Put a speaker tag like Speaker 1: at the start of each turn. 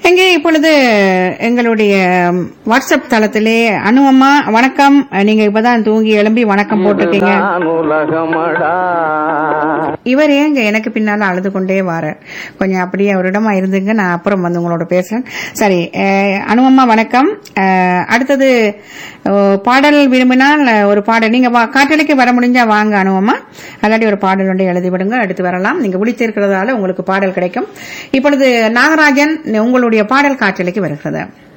Speaker 1: எங்கே இப்பொழுது எங்களுடைய வாட்ஸ்அப் தளத்திலே அனுவம்மா வணக்கம் நீங்க இப்பதான் தூங்கி எழும்பி வணக்கம் போட்டிருக்கீங்க
Speaker 2: இதுதான் உலகமடா
Speaker 1: இவர் ஏங்க எனக்கு பின்னால அழுது கொண்டே வார கொஞ்சம் அப்படியே அவரிடமா இருந்துங்க நான் அப்புறம் வந்து உங்களோட பேசுறேன் சரி அஹ், அனுவம்மா வணக்கம் அஹ், அடுத்தது அஹ், பாடல் விரும்பினால் அஹ், ஒரு பாடல் நீங்க வா- காற்றலைக்கு வர முடிஞ்சா வாங்க அனுவம்மா அல்லாட்டி ஒரு பாடல் ஒன்றை எழுதி விடுங்க அடுத்து வரலாம் நீங்க விழித்திருக்கிறதால உங்களுக்கு பாடல் கிடைக்கும் இப்பொழுது நாகராஜன் உங்களுடைய பாடல் காற்றலைக்கு வருகிறது